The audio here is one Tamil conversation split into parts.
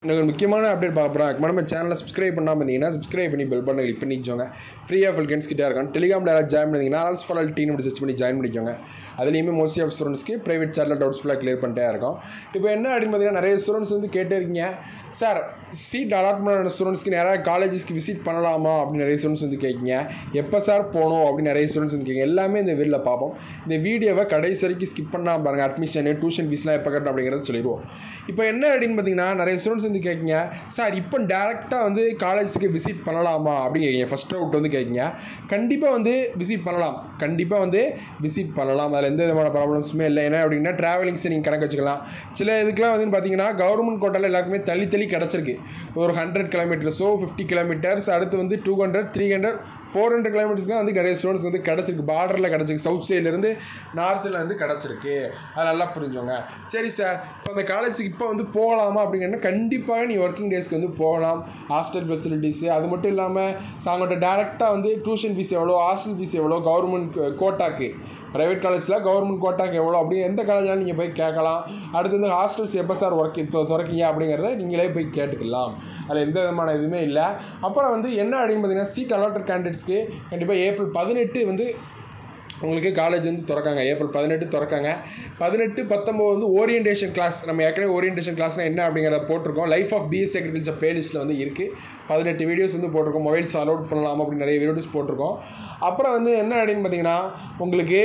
எனக்கு ஒரு முக்கியமான அப்டேட் பார்க்க போகிறோம் அதுக்கு நம்ம சேனலை சப்ஸ்கிரைப் பண்ணாமல் இருந்தீங்கன்னா சப்ஸ்கிரைப் பண்ணி பெல் பண்ண கிளிக் பண்ணிக்கோங்க ஃப்ரீயாக ஃபில்கன்ஸ் கிட்டே இருக்கும் டெலிகிராமில் யாராவது ஜாயின் பண்ணிங்கன்னா all's for all team search பண்ணி ஜாயின் பண்ணிக்கோங்க அதுலேயுமே மோஸ்ட்லி ஆஃப் ஸ்டூடெண்ட்ஸ்க்கு ப்ரைவேட் சேனலில் டவுட்ஸ் ஃபுல்லாக கிளியர் பண்ணிட்டே இருக்கும் இப்போ என்ன அப்படின்னு பார்த்தீங்கன்னா நிறைய ஸ்டூடெண்ட்ஸ் வந்து கேட்டே இருக்கீங்க சார் சீட் அலாட்மெண்ட் ஆன ஸ்டூடெண்ட்ஸ்க்கு நிறையா காலேஜஸ்க்கு விசிட் பண்ணலாமா அப்படின்னு நிறைய ஸ்டூடெண்ட்ஸ் வந்து கேட்குங்க எப்போ சார் போகணும் அப்படின்னு நிறைய ஸ்டூடெண்ட்ஸ் வந்து கேட்குங்க எல்லாமே இந்த வீடியோவில் பார்ப்போம் இந்த வீடியோவை கடைசி வரைக்கும் ஸ்கிப் பண்ணாமல் பாருங்கள் அட்மிஷனு டியூஷன் ஃபீஸ்லாம் எப்போ கட்டணும் அப்படிங்கிறத சொல்லிடுவோம் இப்போ என்ன அப்படின்னு பார்த்தீங்கன்னா நிறைய ஸ்டூடெண்ட்ஸ் வந்து கேட்குங்க சார் இப்போ டேரெக்டாக வந்து காலேஜுக்கு விசிட் பண்ணலாமா அப்படின்னு கேட்குங்க ஃபஸ்ட் அவுட் வந்து கேட்குங்க கண்டிப்பாக வந்து விசிட் பண்ணலாம் கண்டிப்பாக வந்து விசிட் பண்ணலாம் அதில் எந்த விதமான ப்ராப்ளம்ஸுமே இல்லை என்ன அப்படின்னா ட்ராவலிங்ஸை நீங்கள் கணக்கு வச்சுக்கலாம் சில இதுக்கெலாம் வந்து பார்த்தீங்கன்னா கவர்மெண்ட் கோட்டாவில் எல்லாருக்குமே தள்ளி தள்ளி கிடச்சிருக்கு ஒரு ஹண்ட்ரட் கிலோமீட்டர்ஸோ ஃபிஃப்டி கிலோமீட்டர்ஸ் அடுத்து வந்து two hundred three hundred four hundred கிலோமீட்டர்ஸ்லாம் வந்து நிறைய ஸ்டூடெண்ட்ஸ் வந்து கிடச்சிருக்கு பார்டரில் கிடச்சிருக்கு சவுத் சைட்லேருந்து நார்த்தில் வந்து கிடச்சிருக்கு அது நல்லா புரிஞ்சோங்க சரி சார் இப்போ அந்த காலேஜுக்கு இப்போ வந்து போகலாமா அப்படிங்கன்னா கண்டிப்பாக நீ ஒர்க்கிங் டேஸ்க்கு வந்து போகலாம் ஹாஸ்டல் ஃபெசிலிட்டிஸு அது மட்டும் இல்லாமல் அவங்கள்ட்ட டேரெக்டாக வந்து டியூஷன் ஃபீஸ் எவ்வளோ ஹாஸ்டல் ஃபீஸ் எவ்வளோ கவர்மெண்ட் கோட்டாக்கு ப்ரைவேட் காலேஜில் கவர்மெண்ட் கோட்டாக்கு எவ்வளோ அப்படி எந்த காலேஜாலும் நீங்கள் போய் கேட்கலாம் அடுத்து வந்து ஹாஸ்டல்ஸ் எப்போ சார் ஒர்க் திறக்கீங்க அப்படிங்கிறத நீங்களே போய் கேட்டுக்கலாம் அதில் எந்த விதமான இதுவுமே இல்லை அப்புறம் வந்து என்ன அப்படின்னு பார்த்தீங்கன்னா சீட் அலாட்டட் கேண்டிடேட்ஸ்க்கு கண்டிப்பாக ஏப்ரல் பதினெட்டு வந்து உங்களுக்கு காலேஜ் வந்து திறக்காங்க ஏப்ரல் பதினெட்டு திறக்காங்க பதினெட்டு பத்தொம்போது வந்து ஓரியன்டேஷன் கிளாஸ் நம்ம ஏற்கனவே ஓரியன்டேஷன் கிளாஸ்னால் என்ன அப்படிங்கிறத போட்டிருக்கோம் லைஃப் ஆஃப் பிஎஸ் அக்ரிகல்ச்சர் பிளேலிஸ்ட்டில் வந்து இருக்குது பதினெட்டு வீடியோஸ் வந்து போட்டிருக்கோம் மொபைல்ஸ் அலோட் பண்ணலாம் அப்படின்னு நிறைய வீடியோஸ் போட்டிருக்கோம் அப்புறம் வந்து என்ன அப்படின்னு பார்த்தீங்கன்னா உங்களுக்கு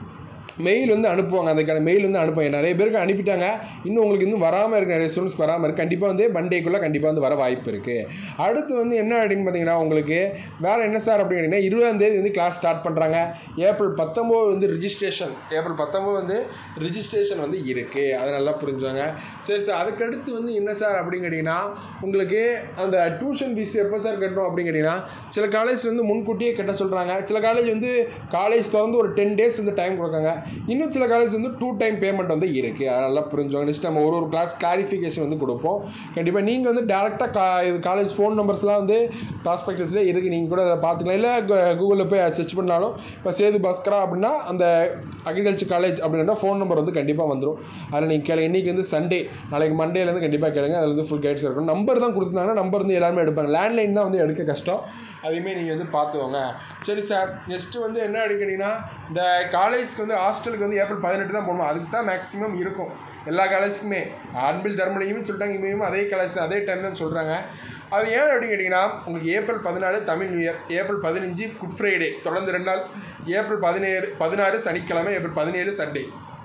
மெயில் வந்து அனுப்புவாங்க அதுக்கான மெயில் வந்து அனுப்புவாங்க நிறைய பேருக்கு அனுப்பிட்டாங்க இன்னும் உங்களுக்கு இன்னும் வராமல் இருக்குது நிறைய ஸ்டூடெண்ட்ஸ் வராமல் இருக்குது கண்டிப்பாக வந்து மண்டேக்குள்ளே கண்டிப்பாக வந்து வர வாய்ப்பு இருக்குது அடுத்து வந்து என்ன அப்படின்னு பார்த்தீங்கன்னா உங்களுக்கு வேறு என்ன சார் அப்படின்னு கேட்டிங்கன்னா இருபதாம் தேதி வந்து கிளாஸ் ஸ்டார்ட் பண்ணுறாங்க ஏப்ரல் பத்தொம்போது வந்து ரிஜிஸ்ட்ரேஷன் ஏப்ரல் பத்தொம்போது வந்து ரிஜிஸ்ட்ரேஷன் வந்து இருக்குது அதை நல்லா புரிஞ்சுவாங்க சரி சார் அதுக்கடுத்து வந்து என்ன சார் அப்படின்னு கேட்டிங்கன்னா உங்களுக்கு அந்த டியூஷன் ஃபீஸ் எப்போ சார் கட்டணும் அப்படின்னு கேட்டிங்கன்னா சில காலேஜ் வந்து முன்கூட்டியே கட்ட சொல்கிறாங்க சில காலேஜ் வந்து காலேஜ் திறந்து ஒரு டென் டேஸ் வந்து டைம் கொடுக்காங்க இன்னும் சில காலேஜ் வந்து டூ டைம் பேமெண்ட் வந்து இருக்குது அதை நல்லா புரிஞ்சுவாங்க நெக்ஸ்ட் நம்ம ஒரு ஒரு கிளாஸ் கிளாரிஃபிகேஷன் வந்து கொடுப்போம் கண்டிப்பாக நீங்கள் வந்து டேரெக்டாக கா இது காலேஜ் ஃபோன் நம்பர்ஸ்லாம் வந்து ப்ராஸ்பெக்டஸில் இருக்குது நீங்கள் கூட அதை பார்த்துக்கலாம் இல்லை கூகுளில் போய் சர்ச் பண்ணாலும் இப்போ சேது பாஸ்கரா அப்படின்னா அந்த அக்ரிகல்ச்சர் காலேஜ் அப்படின்னா ஃபோன் நம்பர் வந்து கண்டிப்பாக வந்துடும் அதில் நீங்கள் கேளுங்க இன்றைக்கி வந்து சண்டே நாளைக்கு மண்டேலேருந்து கண்டிப்பாக கேளுங்க அதில் வந்து ஃபுல் கைட்ஸ் இருக்கும் நம்பர் தான் கொடுத்துருந்தாங்கன்னா நம்பர் வந்து எல்லாருமே எடுப்பாங்க லேண்ட்லைன் தான் வந்து எடுக்க கஷ்டம் அதையுமே நீங்கள் வந்து பார்த்துவோங்க சரி சார் நெக்ஸ்ட்டு வந்து என்ன எடுக்கிறீங்கன்னா இந்த காலேஜ்க்கு வந்து ஹாஸ்டலுக்கு வந்து ஏப்ரல் பதினெட்டு தான் போகணும் அதுக்கு தான் மேக்ஸிமம் இருக்கும் எல்லா காலேஜுக்குமே ஆர்பில் தர்மலையும் சொல்லிட்டாங்க இங்கேயும் அதே காலேஜ் தான் அதே டைம் தான் சொல்கிறாங்க அது ஏன் அப்படின்னு கேட்டிங்கன்னா உங்களுக்கு ஏப்ரல் பதினாலு தமிழ் நியூ இயர் ஏப்ரல் பதினஞ்சு குட் ஃப்ரைடே தொடர்ந்து ரெண்டு நாள் ஏப்ரல் பதினேழு பதினாறு சனிக்கிழமை ஏப்ரல் பதினேழு சண்டே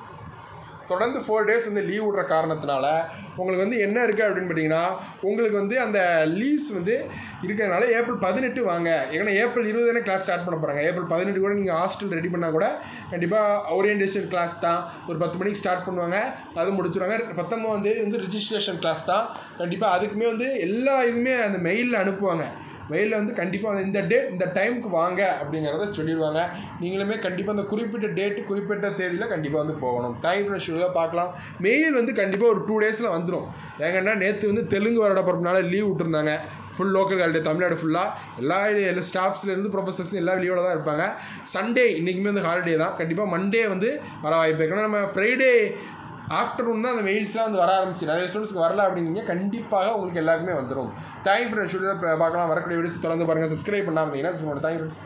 தொடர்ந்து ஃபோர் டேஸ் வந்து லீவ் விடுற காரணத்தினால உங்களுக்கு வந்து என்ன இருக்குது அப்படின்னு பார்த்தீங்கன்னா உங்களுக்கு வந்து அந்த லீவ்ஸ் வந்து இருக்கிறதுனால ஏப்ரல் பதினெட்டு வாங்க ஏன்னா ஏப்ரல் இருபது தானே கிளாஸ் ஸ்டார்ட் பண்ண போகிறாங்க ஏப்ரல் பதினெட்டு கூட நீங்கள் ஹாஸ்டல் ரெடி பண்ணால் கூட கண்டிப்பாக ஓரியன்டேஷன் கிளாஸ் தான் ஒரு பத்து மணிக்கு ஸ்டார்ட் பண்ணுவாங்க அது முடிச்சுருவாங்க பத்தொம்பது தேதி வந்து ரிஜிஸ்ட்ரேஷன் கிளாஸ் தான் கண்டிப்பாக அதுக்குமே வந்து எல்லா இதுவுமே அந்த மெயிலில் அனுப்புவாங்க மெயிலில் வந்து கண்டிப்பாக வந்து இந்த டேட் இந்த டைமுக்கு வாங்க அப்படிங்கிறத சொல்லிடுவாங்க நீங்களுமே கண்டிப்பாக அந்த குறிப்பிட்ட டேட்டு குறிப்பிட்ட தேதியில் கண்டிப்பாக வந்து போகணும் டைம் ஷெடியூலாக பார்க்கலாம் மெயில் வந்து கண்டிப்பாக ஒரு டூ டேஸில் வந்துடும் ஏங்கன்னா நேற்று வந்து தெலுங்கு வருட பிறப்புனால லீவ் விட்டுருந்தாங்க ஃபுல் லோக்கல் ஹாலிடே தமிழ்நாடு ஃபுல்லாக எல்லா எல்லா ஸ்டாஃப்ஸ்லேருந்து ப்ரொஃபஸர்ஸ் எல்லா லீவில் தான் இருப்பாங்க சண்டே இன்றைக்குமே வந்து ஹாலிடே தான் கண்டிப்பாக மண்டே வந்து வர வாய்ப்பு இருக்கு ஏன்னா நம்ம ஃப்ரைடே ஆஃப்டர்நூன் தான் அந்த மெயில்ஸ்லாம் வந்து வர ஆரம்பிச்சு நிறைய ஸ்டூடெண்ட்ஸ்க்கு வரல அப்படிங்க கண்டிப்பாக உங்களுக்கு எல்லாருக்குமே வந்துடும் தேங்க் ஃப்ரெண்ட்ஸ் பார்க்கலாம் வரக்கூடிய வீடியோஸ் தொடர்ந்து பாருங்கள் சப்ஸ்கிரைப் பண்ணாமல் இருந்தீங்கன்னா தேங்க் ஃப்ரெண்ட்ஸ்